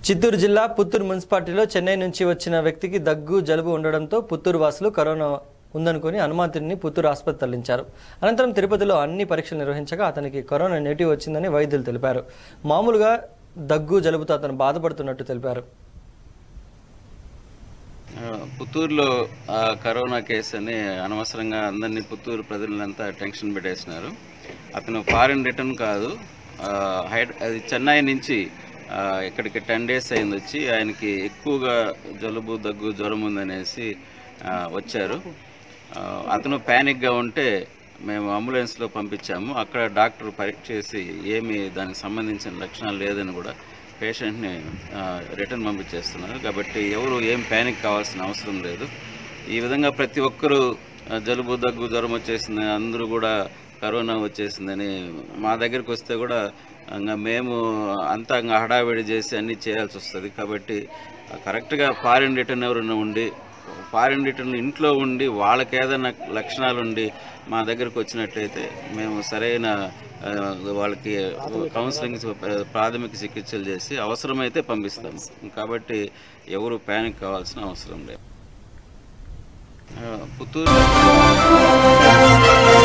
చిత్తూరు జిల్లా పుత్తూరు మున్సిపాలిటీలో చెన్నై నుంచి వచ్చిన వ్యక్తికి దగ్గు జలుబు ఉండడంతో పుత్తూరు వాసులు కరోనా ఉందనుకుని హనుమంతుడిని పుత్తూరు ఆసుపత్రి తరలించారు అనంతరం తిరుపతిలో అన్ని పరీక్షలు నిర్వహించగా అతనికి కరోనా నెగిటివ్ వచ్చిందని వైద్యులు తెలిపారు మామూలుగా దగ్గు జలుబుతో అతను బాధపడుతున్నట్టు తెలిపారు ఆ, పుత్తూరులో ఆ, కరోనా కేసు అని అనవసరంగా అందరినీ పుత్తూరు ప్రజలంతా టెన్షన్ పెట్టేసినారు అతను ఫారిన్ రిటర్న్ కాదు ఆ, హైడ్ అది చెన్నై నుంచి ఆ, ఇక్కడికి టెన్ డేస్ అయింది వచ్చి ఆయనకి ఎక్కువగా జలుబు దగ్గు జ్వరం ఉందనేసి ఆ, వచ్చారు ఆ, అతను ప్యానిక్గా ఉంటే మేము అంబులెన్స్లో పంపించాము అక్కడ డాక్టర్ పరీక్ష చేసి ఏమి దానికి సంబంధించిన లక్షణాలు లేదని కూడా పేషెంట్ని రిటర్న్ పంపించేస్తున్నారు కాబట్టి ఎవరు ఏం ప్యానిక్ కావాల్సిన అవసరం లేదు ఈ విధంగా ప్రతి ఒక్కరూ ఆ, జలుబు దగ్గు జ్వరం వచ్చేసింది అందరూ కూడా కరోనా వచ్చేసిందని మా దగ్గరికి వస్తే కూడా ఇంకా మేము అంతా ఇంకా హడావిడి చేసి అన్నీ చేయాల్సి వస్తుంది కాబట్టి కరెక్ట్గా ఫారిన్ రిటర్న్ ఎవరైనా ఉండి ఫారిన్ రిటర్న్ ఇంట్లో ఉండి వాళ్ళకి ఏదైనా లక్షణాలు ఉండి మా దగ్గరకు వచ్చినట్లయితే మేము సరైన ఆ, వాళ్ళకి కౌన్సిలింగ్ ప్రాథమిక చికిత్సలు చేసి అవసరమైతే పంపిస్తాము కాబట్టి ఎవరు ప్యానిక్ కావాల్సిన అవసరం లేదు ఆ, పుత్తూరు